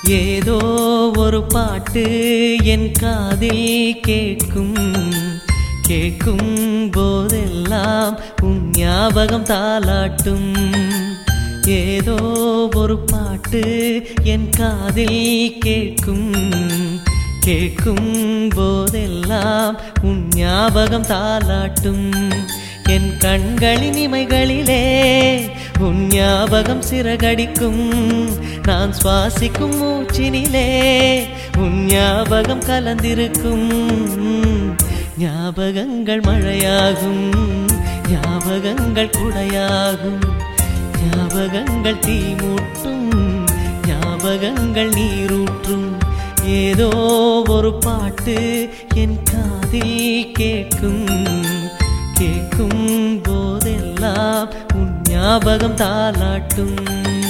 ஏதோ ஒரு பாட்டு என் காதில் கேட்கும் கேட்கும் போதெல்லாம் உன் ஞாபகம் தாளாட்டும் ஏதோ ஒரு பாட்டு என் காதில் கேட்கும் கேட்கும் போதெல்லாம் உன் ஞாபகம் தாளாட்டும் என் கண்களின் இமைகளிலே உன் ஞாபகம் சிறகடிக்கும் நான் சுவாசிக்கும் மூச்சினிலே உன் ஞாபகம் கலந்திருக்கும் ஞாபகங்கள் மழையாகும் ஞாபகங்கள் குடையாகும் ஞாபகங்கள் தீ மூட்டும் ஞாபகங்கள் நீரூற்றும் ஏதோ ஒரு பாட்டு என் காதில் கேட்கும் கேட்கும் போதெல்லாம் உன் ஞாபகம் தாளாட்டும்